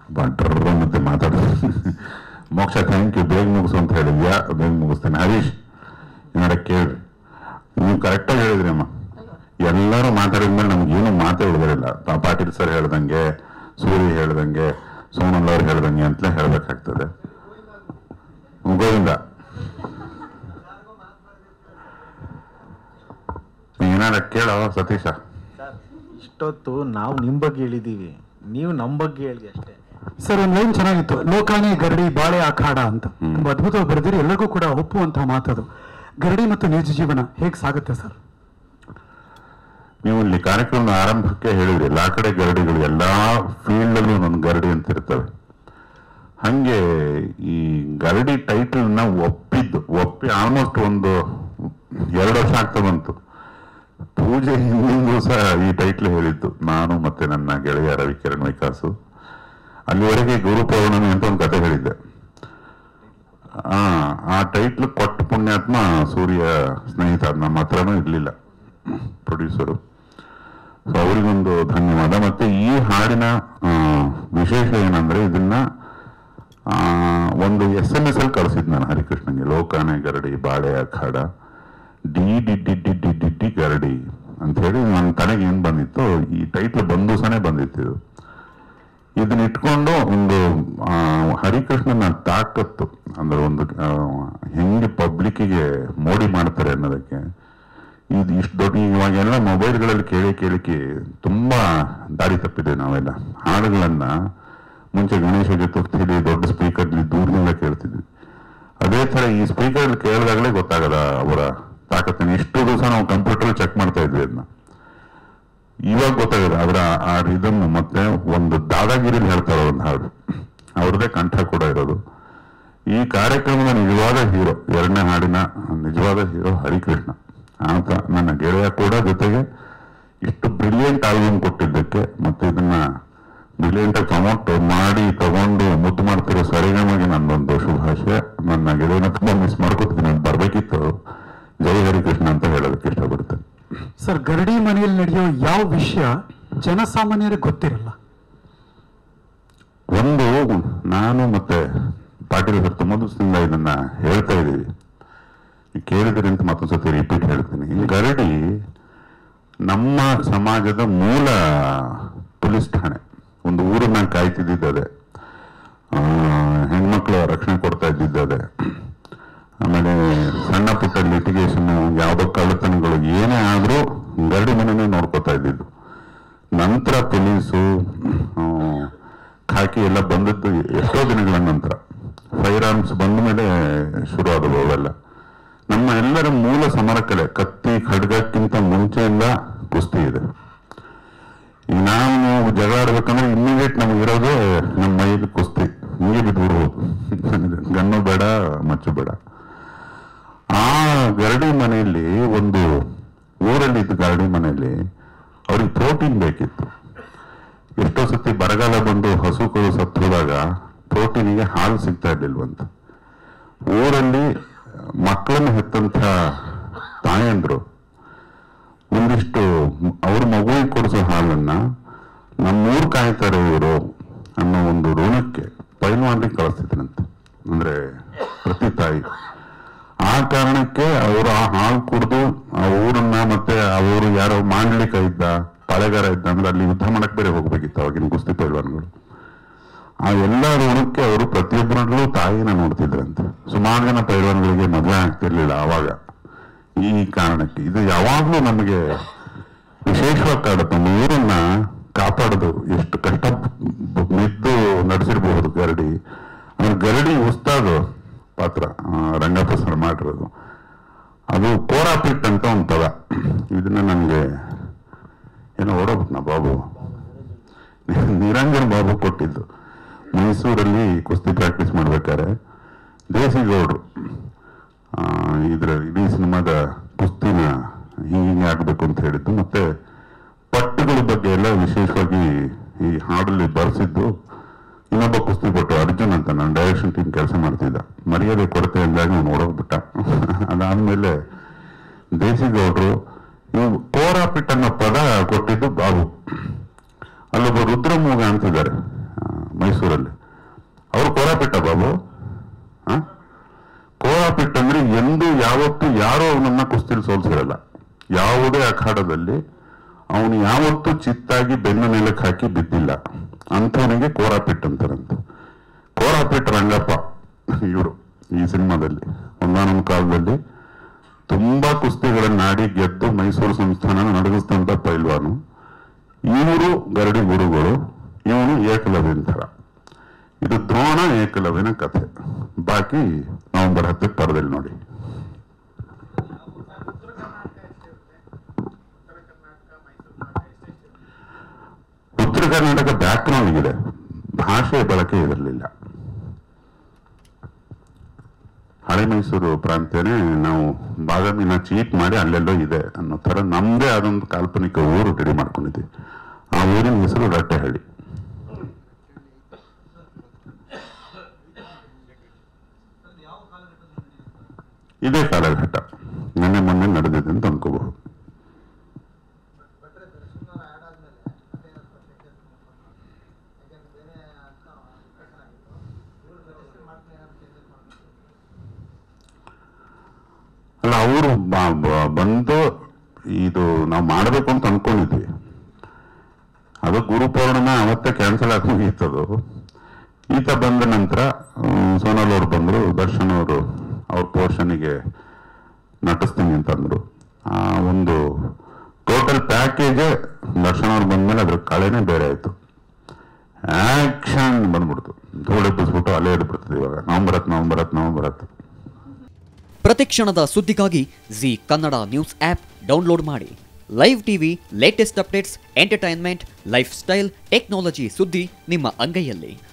ಬಂಟ್ರ ಮತ್ತೆ ಮಾತಾಡೋದು ಮೋಕ್ಷ ಥ್ಯಾಂಕ್ ಯು ಬೇಗ ಮುಗಿಸು ಅಂತ ಹೇಳಿದ್ಯಾ ಬೇಗ ಮುಗಿಸ್ತೇನೆ ಹರೀಶ್ ಏನಾರ ಕೇಳ್ರಿ ನೀವು ಕರೆಕ್ಟಾಗಿ ಹೇಳಿದ್ರಿ ಅಮ್ಮ ಎಲ್ಲರೂ ಮಾತಾಡಿದ್ಮೇಲೆ ನಮ್ಗೆ ಏನು ಮಾತೇ ಉಳಿದಿರಲಿಲ್ಲ ಪಾ- ಪಾಟೀಲ್ ಸರ್ ಹೇಳ್ದಂಗೆ ಸೂರ್ಯ ಹೇಳ್ದಂಗೆ ಸೋನಲ್ ಅವ್ರು ಹೇಳ್ದಂಗೆ ಅಂತಲೇ ಹೇಳ್ಬೇಕಾಗ್ತದೆ ಗೋವಿಂದ ಏನಾರ ಕೇಳೋ ಸತೀಶ ಇಷ್ಟೊತ್ತು ನಾವು ನಿಮ್ಮ ಬಗ್ಗೆ ಹೇಳಿದ್ದೀವಿ ನೀವು ನಮ್ಮ ಬಗ್ಗೆ ಹೇಳಿ ಅಷ್ಟೇ ಸರ್ ಒಂದು ಲೈನ್ ಚೆನ್ನಾಗಿತ್ತು ಲೋಕಾನೆ ಗರಡಿ ಬಾಳೆ ಅಖಾಡ ಅಂತ ಹ್ಮ್. ತುಂಬಾ ಅದ್ಭುತವಾಗಿ ಬರೆದಿರಿ ಎಲ್ಲರಿಗೂ ಕೂಡ ಒಪ್ಪುವಂತಹ ಮಾತದು ಗರಡಿ ಮತ್ತು ನಿಜ ಜೀವನ ಹೇಗೆ ಸಾಗುತ್ತೆ ಸರ್ ನೀವು ಇಲ್ಲಿ ಕಾರ್ಯಕ್ರಮದ ಆರಂಭಕ್ಕೆ ಹೇಳಿದ್ರಿ ಎಲ್ಲಾ ಕಡೆ ಗರಡಿಗಳು ಎಲ್ಲಾ ಫೀಲ್ಡ್ ಅಲ್ಲೂ ನನ್ನ ಗರಡಿ ಅಂತ ಇರ್ತವೆ ಹಂಗೆ ಈ ಗರಡಿ ಟೈಟಲ್ ನ ಒಪ್ಪಿದ್ದು ಒಪ್ಪಿ ಆಲ್ಮೋಸ್ಟ್ ಒಂದು ಎರಡು ವರ್ಷ ಆಗ್ತಾ ಬಂತು ಪೂಜೆ ಹಿಂದಿಂದೂ ಸಹ ಈ ಟೈಟ್ಲ್ ಹೇಳಿದ್ದು ನಾನು ಮತ್ತೆ ನನ್ನ ಗೆಳೆಯ ರವಿಕಿರಣ್ ವಿಕಾಸು ಅಲ್ಲಿವರೆಗೆ ಗುರು ಪೌರ್ಣಮಿ ಅಂತ ಒಂದು ಕತೆ ಹೇಳಿದ್ದೆ ಆ ಆ ಟೈಟ್ಲ್ ಕೊಟ್ಟ ಪುಣ್ಯಾತ್ಮ ಸೂರ್ಯ ಸ್ನೇಹಿತ ನಮ್ಮ ಹತ್ರನೂ ಇರಲಿಲ್ಲ ಪ್ರೊಡ್ಯೂಸರು ಸೊ ಅವರಿಗೊಂದು ಧನ್ಯವಾದ ಮತ್ತೆ ಈ ಹಾಡಿನ ಆ, ವಿಶೇಷ ಏನಂದ್ರೆ ಇದನ್ನ ಆ, ಒಂದು ಎಸ್ ಎಂ ಎಸ್ ಅಲ್ಲಿ ಕಳಿಸಿದ್ ನಾನು ಹರಿಕೃಷ್ಣನ್ಗೆ ಲೋಕಾನೆ ಗರಡಿ ಬಾಳೆ ಅಖಾಡ ಡಿ ಡಿ ಡಿ ಡಿ ಡಿ ಡಿ ಡಿ ಗರಡಿ ಅಂತ ಹೇಳಿ ನನ್ನ ತಲೆಗೆ ಏನ್ ಬಂದಿತ್ತು ಈ ಟೈಟ್ಲ್ ಬಂದು ಸನೇ ಬಂದಿತ್ತು ಇದು ಇದನ್ನ ಇಟ್ಕೊಂಡು ಒಂದು ಆ, ಹರಿಕೃಷ್ಣನ ತಾಕತ್ತು ಅಂದ್ರೆ ಒಂದು ಆ, ಹೆಂಗೆ ಪಬ್ಲಿಕ್ಕಿಗೆ ಮೋಡಿ ಮಾಡ್ತಾರೆ ಅನ್ನೋದಕ್ಕೆ ಇದು ಇಷ್ಟು ದೊಡ್ಡ ಇವಾಗೆಲ್ಲ ಮೊಬೈಲ್ಗಳಲ್ಲಿ ಕೇಳಿ ಕೇಳಿಕೆ ತುಂಬಾ ದಾರಿ ತಪ್ಪಿದೆ ನಾವೆಲ್ಲ ಹಾಡುಗಳನ್ನ ಮುಂಚೆ ಗಣೇಶ ಚತುರ್ಥಿಲಿ ದೊಡ್ಡ ಸ್ಪೀಕರ್ಲಿ ದೂರದಿಂದ ಕೇಳ್ತಿದ್ವಿ ಅದೇ ತರ ಈ ಸ್ಪೀಕರ್ ಕೇಳಿದಾಗಲೇ ಗೊತ್ತಾಗದ ಅವರ ತಾಕತ್ತನ್ನು ಇಷ್ಟು ದಿವಸ ನಾವು ಕಂಪ್ಯೂಟರ್ ಚೆಕ್ ಮಾಡ್ತಾ ಇದ್ವಿ ಅದನ್ನ ಇವಾಗ ಗೊತ್ತಾಗಿದೆ ಅದರ ಆ ರಿದಮ್ ಮತ್ತೆ ಒಂದು ದಾದಾಗಿರಿಲಿ ಹೇಳ್ತಾರೆ ಒಂದು ಹಾಡು ಅವ್ರದ್ದೇ ಕಂಠ ಕೂಡ ಇರೋದು ಈ ಕಾರ್ಯಕ್ರಮದ ನಿಜವಾದ ಹೀರೋ ಎರಡನೇ ಹಾಡಿನ ನಿಜವಾದ ಹೀರೋ ಹರಿಕೃಷ್ಣ ಆತ ನನ್ನ ಗೆಳೆಯ ಕೂಡ ಜೊತೆಗೆ ಇಷ್ಟು ಬ್ರಿಲಿಯಂಟ್ ಆಲ್ಬಮ್ ಕೊಟ್ಟಿದ್ದಕ್ಕೆ ಮತ್ತೆ ಇದನ್ನ ಬ್ರಿಲಿಯಂಟ್ ಆಗಿ ಪ್ರಮೋಟ್ ಮಾಡಿ ತಗೊಂಡು ಮುದ್ದು ಮಾಡ್ತಿರೋ ಸರಿಗಮಗೆ ನನ್ನೊಂದು ಶುಭಾಶಯ ನನ್ನ ಗೆಳೆಯನ ತುಂಬಾ ಮಿಸ್ ಮಾಡ್ಕೊತೀನಿ ನಾನು ಬರ್ಬೇಕಿತ್ತು ಜೈ ಹರಿಕೃಷ್ಣ ಅಂತ ಹೇಳೋದಕ್ಕೆ ಇಷ್ಟಪಡ್ತೇನೆ ಸರ್ ಗರಡಿ ಮನೆಯಲ್ಲಿ ನಡೆಯೋ ಯಾವ ವಿಷಯ ಜನಸಾಮಾನ್ಯರಿಗೆ ಗೊತ್ತಿರಲ್ಲ ಒಂದು ನಾನು ಮತ್ತೆ ಪಾಟೀಲ್ ಸರ್ ತುಂಬ ದಿವಸದಿಂದ ಇದನ್ನ ಹೇಳ್ತಾ ಇದ್ದೀವಿ ನೀವು ಕೇಳಿದ್ರಿ ಅಂತ ಮತ್ತೊಂದ್ಸತಿ ರಿಪೀಟ್ ಹೇಳ್ತೀನಿ ಈ ಗರಡಿ ನಮ್ಮ ಸಮಾಜದ ಮೂಲ ಪೊಲೀಸ್ ಠಾಣೆ ಒಂದು ಊರನ್ನ ಕಾಯ್ತಿದ್ದಿದ್ದು ಅದೇ ಆ, ಹೆಣ್ಮಕ್ಳ ರಕ್ಷಣೆ ಕೊಡ್ತಾ ಇದ್ದಿದ್ದು ಅದೇ ಆಮೇಲೆ ಸಣ್ಣ ಪುಟ್ಟ ಲಿಟಿಗೇಷನ್ ಯಾವುದೋ ಕಳ್ಳತನಗಳು ಏನೇ ಆದ್ರೂ ಗರಡಿ ಮನೆನೇ ನೋಡ್ಕೋತಾ ಇದ್ದಿದ್ದು ನಂತರ ಪೊಲೀಸು ಆ, ಖಾಕಿ ಎಲ್ಲ ಬಂದದ್ದು ಎಷ್ಟೋ ದಿನಗಳ ನಂತರ ಫೈರ್ ಆರ್ಮ್ಸ್ ಬಂದ ಮೇಲೆ ಶುರು ಆದವು ಅವೆಲ್ಲ ನಮ್ಮ ಎಲ್ಲರ ಮೂಲ ಸಮರ ಕಲೆ ಕತ್ತಿ ಖಡ್ಗಕ್ಕಿಂತ ಮುಂಚೆಯಿಂದ ಕುಸ್ತಿ ಇದೆ ಈಗ ನಾವು ಜಗಳ ಆಡ್ಬೇಕಂದ್ರೆ ಇಮಿಡಿಯೇಟ್ ನಮಗಿರೋದು ನಮ್ಮ ಮೈಯಲ್ಲಿ ಕುಸ್ತಿ ಹಿಂಗೆ ಬಿದ್ಬಿಡ್ಬೋದು ಗನ್ನು ಬೇಡ ಮಚ್ಚು ಬೇಡ ಆ ಗರಡಿ ಮನೆಯಲ್ಲಿ ಒಂದು ಊರಲ್ಲಿ ಇದ್ದ ಗರಡಿ ಮನೆಯಲ್ಲಿ ಅವ್ರಿಗೆ ಪ್ರೋಟೀನ್ ಬೇಕಿತ್ತು ಎಷ್ಟೋ ಸತಿ ಬರಗಾಲ ಬಂದು ಹಸುಗಳು ಸತ್ತೋದಾಗ ಪ್ರೋಟೀನಿಗೆ ಹಾಲು ಸಿಗ್ತಾ ಇರ್ಲಿಲ್ವಂತ ಊರಲ್ಲಿ ಮಕ್ಕಳನ್ನ ಹೆತ್ತಂತ ತಾಯಂದ್ರು ಒಂದಿಷ್ಟು ಅವ್ರ ಮಗುವಿಗೆ ಕೊಡಿಸೋ ಹಾಲನ್ನ ನಮ್ಮೂರ್ ಕಾಯ್ತಾರೆ ಇವರು ಅನ್ನೋ ಒಂದು ಋಣಕ್ಕೆ ಪೈಲ್ವಾನ್ರಿಗೆ ಕಳಿಸ್ತಿದ್ರಂತೆ ಅಂದ್ರೆ ಪ್ರತಿ ತಾಯಿ ಆ ಕಾರಣಕ್ಕೆ ಅವರು ಆ ಹಾಲು ಕುಡಿದು ಆ ಊರನ್ನ ಮತ್ತೆ ಆ ಊರು ಯಾರೋ ಮಾಂಡಲಿಕ ಇದ್ದ ಪಾಳೆಗಾರ ಇದ್ದ ಅಂದ್ರೆ ಅಲ್ಲಿ ಯುದ್ಧ ಮಾಡಕ್ ಬೇರೆ ಹೋಗ್ಬೇಕಿತ್ತು ಅವಾಗಿನ ಕುಸ್ತಿ ಪೈಲ್ವಾನ್ಗಳು ಆ ಎಲ್ಲ ಋಣಕ್ಕೆ ಅವರು ಪ್ರತಿಯೊಬ್ಬರಲ್ಲೂ ತಾಯಿನ ನೋಡ್ತಿದ್ರಂತೆ ಸುಮಾರು ಜನ ಪೈಲ್ವಾನ್ಗಳಿಗೆ ಮದುವೆ ಆಗ್ತಿರ್ಲಿಲ್ಲ ಆವಾಗ ಈ ಕಾರಣಕ್ಕೆ ಇದು ಯಾವಾಗ್ಲೂ ನಮಗೆ ವಿಶೇಷವಾಗಿ ಕಾಡುತ್ತೆ ನಮ್ಮ ಊರನ್ನ ಕಾಪಾಡೋದು ಎಷ್ಟು ಕಷ್ಟ ಬ- ಮಿದ್ದು ನಡೆಸಿರ್ಬಹುದು ಗರಡಿ ಆಮೇಲೆ ಗರಡಿ ಉಸ್ತಾದು ಪಾತ್ರ ಆ, ರಂಗಪ್ಪ ಸರ್ ಮಾಡಿರೋದು ಅದು ಕೋರಾಪಿಟ್ ಅಂತ ಒಂದು ಪದ ಇದನ್ನ ನನಗೆ ಏನೋ ಓಡೋಗ್ಬಿಟ್ನ ಬಾಬು ನಿರಂಜನ್ ಬಾಬು ಕೊಟ್ಟಿದ್ದು ಮೈಸೂರಲ್ಲಿ ಕುಸ್ತಿ ಪ್ರಾಕ್ಟೀಸ್ ಮಾಡ್ಬೇಕಾದ್ರೆ ದೇಸಿಗೌಡ್ರು ಆ, ಇದ್ರ ಇಡೀ ಸಿನಿಮಾದ ಕುಸ್ತಿನ ಹಿಂಗೆ ಹಿಂಗೆ ಆಗ್ಬೇಕು ಅಂತ ಹೇಳಿದ್ದು ಮತ್ತೆ ಪಟ್ಟುಗಳ ಬಗ್ಗೆ ಎಲ್ಲ ವಿಶೇಷವಾಗಿ ಈ ಹಾಡಲ್ಲಿ ಬರ್ಸಿದ್ದು ಇನ್ನೊಬ್ಬ ಕುಸ್ತಿ ಪಟ್ಟು ಅರ್ಜುನ್ ಅಂತ ನಾನು ಡೈರೆಕ್ಷನ್ ಟೀಮ್ ಕೆಲಸ ಮಾಡ್ತಿದ್ದ ಮರ್ಯಾದೆ ಕೊರತೆ ಅಂದಾಗ ನಾನು ಓಡೋಗ್ಬಿಟ್ಟ ಅದಾದ್ಮೇಲೆ ದೇಸಿಗೌಡ್ರು ಇವು ಕೋರಾಪಿಟ್ ಅನ್ನೋ ಪದ ಕೊಟ್ಟಿದ್ದು ಬಾಬು ಅಲ್ಲೊಬ್ಬ ರುದ್ರಮೂಗ ಅಂತಿದ್ದಾರೆ ಆ, ಮೈಸೂರು ಮೈಸೂರಲ್ಲಿ ಅವರು ಕೋರಾಪಿಟ್ಟ ಬಾಬು ಹ? ಕೋರಾಪಿಟ್ ಅಂದ್ರೆ ಎಂದು ಯಾವತ್ತು ಯಾರು ಅವನನ್ನ ಕುಸ್ತಿಲಿ ಸೋಲ್ಸಿರಲ್ಲ ಯಾವುದೇ ಅಖಾಡದಲ್ಲಿ ಅವನು ಯಾವತ್ತೂ ಚಿತ್ತಾಗಿ ಬೆನ್ನ ನೆಲಕ್ಕೆ ಹಾಕಿ ಬಿದ್ದಿಲ್ಲ ಅಂಥವನಿಗೆ ಕೋರಾಪಿಟ್ ಅಂತಾರಂತೆ ಕೋರಾಪಿಟ್ ರಂಗಪ್ಪ ಇವರು ಈ ಸಿನಿಮಾದಲ್ಲಿ ಒಂದಾನೊಂದು ಕಾಲದಲ್ಲಿ ತುಂಬಾ ಕುಸ್ತಿಗಳನ್ನ ಆಡಿ ಗೆದ್ದು ಮೈಸೂರು ಸಂಸ್ಥಾನ ನಡಗಿಸಿದಂತ ಪೈಲ್ವಾನು ಇವರು ಗರಡಿ ಗುರುಗಳು ಇವನು ಏಕಲವ್ಯನ ಥರ ಇದು ದ್ರೋಣ ಏಕಲವ್ಯನ ಕಥೆ ಬಾಕಿ ನವೆಂಬರ್ ಹತ್ತಕ್ಕೆ ಪರದಲ್ಲಿ ನೋಡಿ ಉತ್ತರ ಕರ್ನಾಟಕ ಬ್ಯಾಕ್ಗ್ರೌಂಡ್ ಇದೆ ಭಾಷೆ ಬಳಕೆ ಇರಲಿಲ್ಲ ಹಳೆ ಮೈಸೂರು ಪ್ರಾಂತ್ಯನೇ ನಾವು ಬಾದಾಮಿನ ಚೀಟ್ ಮಾಡಿ ಅಲ್ಲೆಲ್ಲೋ ಇದೆ ಅನ್ನೋ ತರ ನಮ್ದೇ ಆದೊಂದು ಕಾಲ್ಪನಿಕ ಊರು ರೆಡಿ ಮಾಡ್ಕೊಂಡಿದ್ವಿ ಆ ಊರಿನ ಹೆಸರು ರಟ್ಟೆಹಳ್ಳಿ ಇದೇ ಕಾಲಘಟ್ಟ ನಿನ್ನೆ ಮೊನ್ನೆ ನಡೆದಿದೆ ಅಂತ ಅನ್ಕೋಬಹುದು ಅಲ್ಲ ಅವರು ಬಂದು ಇದು ನಾವು ಮಾಡಬೇಕು ಅಂತ ಅನ್ಕೊಂಡಿದ್ವಿ ಅದು ಗುರು ಪೌರ್ಣಿಮೆ ಅವತ್ತೇ ಕ್ಯಾನ್ಸಲ್ ಆಗಿ ಮುಗೀತದು ಈತ ಬಂದ ನಂತರ ಹ್ಮ್, ಸೋನಾಲ್ ಅವ್ರು ಬಂದರು ದರ್ಶನ್ ಅವರು ಅವ್ರ ಪೋರ್ಷನಿಗೆ ನಟಿಸ್ತೀನಿ ಅಂತಂದ್ರು ಆ ಒಂದು ಟೋಟಲ್ ಪ್ಯಾಕೇಜೇ ದರ್ಶನ್ ಅವ್ರು ಬಂದ್ಮೇಲೆ ಅದ್ರ ಕಳೆನೇ ಬೇರೆ ಆಯ್ತು ಆಕ್ಷನ್ ಬಂದ್ಬಿಡ್ತು ಧೂಳೆಬ್ಬಿಸ್ಬಿಟ್ಟು ಅಲ್ಲೇ ಹಿಡ್ಬಿಡ್ತದೆ ಇವಾಗ ನವಂಬರ್ ಹತ್ತು ನವಂಬರ್ ಹತ್ತು ನವಂಬರ್ ಹತ್ತು ಪ್ರತಿಕ್ಷಣದ ಸುದ್ದಿಗಾಗಿ Zee Kannada news app download ಮಾಡಿ live TV latest updates entertainment lifestyle technology ಸುದ್ದಿ ನಿಮ್ಮ ಅಂಗೈಯಲ್ಲಿ